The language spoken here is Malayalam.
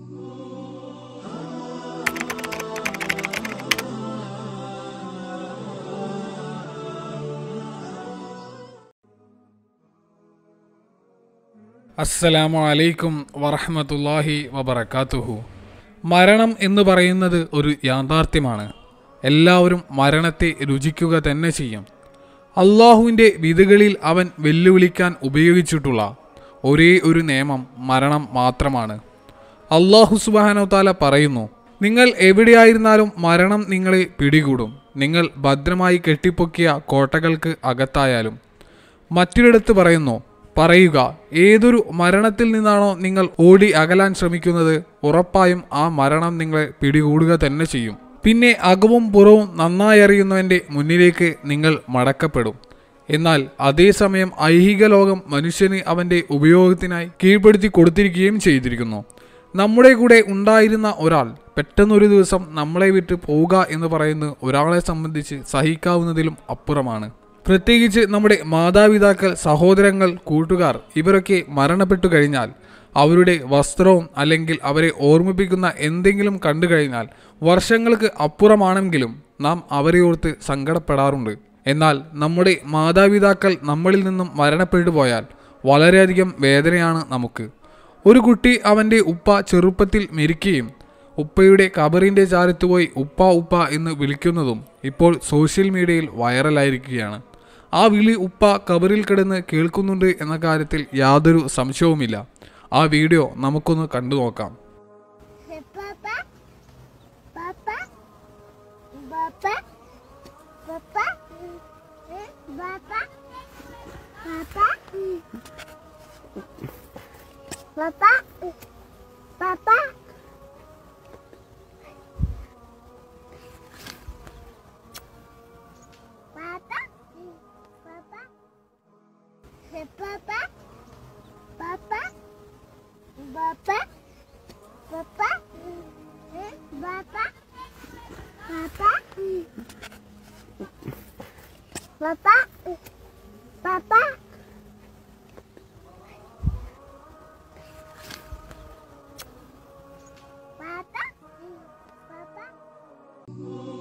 അസ്സലാമു അലൈക്കും വറഹ്മത്തുള്ളാഹി വബറകാതുഹു മരണം എന്ന് പറയുന്നത് ഒരു യാഥാർത്ഥ്യമാണ് എല്ലാവരും മരണത്തെ രുചിക്കുക തന്നെ ചെയ്യും അള്ളാഹുവിൻ്റെ വിധികളിൽ അവൻ വെല്ലുവിളിക്കാൻ ഉപയോഗിച്ചിട്ടുള്ള ഒരേ ഒരു നിയമം മരണം മാത്രമാണ് അള്ളാഹു സുബാനോ താല പറയുന്നു നിങ്ങൾ എവിടെയായിരുന്നാലും മരണം നിങ്ങളെ പിടികൂടും നിങ്ങൾ ഭദ്രമായി കെട്ടിപ്പൊക്കിയ കോട്ടകൾക്ക് അകത്തായാലും മറ്റൊരിടത്ത് പറയുന്നു പറയുക ഏതൊരു മരണത്തിൽ നിന്നാണോ നിങ്ങൾ ഓടി അകലാൻ ശ്രമിക്കുന്നത് ഉറപ്പായും ആ മരണം നിങ്ങളെ പിടികൂടുക തന്നെ ചെയ്യും പിന്നെ അകവും പുറവും നന്നായി അറിയുന്നവൻ്റെ മുന്നിലേക്ക് നിങ്ങൾ മടക്കപ്പെടും എന്നാൽ അതേസമയം ഐഹിക ലോകം മനുഷ്യന് അവൻ്റെ ഉപയോഗത്തിനായി കീഴ്പ്പെടുത്തി കൊടുത്തിരിക്കുകയും ചെയ്തിരിക്കുന്നു നമ്മുടെ കൂടെ ഉണ്ടായിരുന്ന ഒരാൾ പെട്ടെന്നൊരു ദിവസം നമ്മളെ വിട്ട് പോവുക എന്ന് പറയുന്നത് ഒരാളെ സംബന്ധിച്ച് സഹിക്കാവുന്നതിലും അപ്പുറമാണ് പ്രത്യേകിച്ച് നമ്മുടെ മാതാപിതാക്കൾ സഹോദരങ്ങൾ കൂട്ടുകാർ ഇവരൊക്കെ മരണപ്പെട്ടു കഴിഞ്ഞാൽ അവരുടെ വസ്ത്രവും അല്ലെങ്കിൽ അവരെ ഓർമ്മിപ്പിക്കുന്ന എന്തെങ്കിലും കണ്ടു കഴിഞ്ഞാൽ വർഷങ്ങൾക്ക് അപ്പുറമാണെങ്കിലും നാം അവരെ ഓർത്ത് സങ്കടപ്പെടാറുണ്ട് എന്നാൽ നമ്മുടെ മാതാപിതാക്കൾ നമ്മളിൽ നിന്നും മരണപ്പെട്ടു പോയാൽ വളരെയധികം വേദനയാണ് നമുക്ക് ഒരു കുട്ടി അവൻ്റെ ഉപ്പ ചെറുപ്പത്തിൽ മരിക്കുകയും ഉപ്പയുടെ കബറിൻ്റെ ചാരത്ത് പോയി ഉപ്പ ഉപ്പ എന്ന് വിളിക്കുന്നതും ഇപ്പോൾ സോഷ്യൽ മീഡിയയിൽ വൈറലായിരിക്കുകയാണ് ആ വിളി ഉപ്പ കബറിൽ കിടന്ന് കേൾക്കുന്നുണ്ട് എന്ന കാര്യത്തിൽ യാതൊരു സംശയവുമില്ല ആ വീഡിയോ നമുക്കൊന്ന് കണ്ടു നോക്കാം Papa, Papa, Papa, Papa, Papa, Papa, Papa, Papa. Papa, Papa, Papa, Papa, Papa. Papa, Papa, Papa, Papa, Papa. Papa, Papa.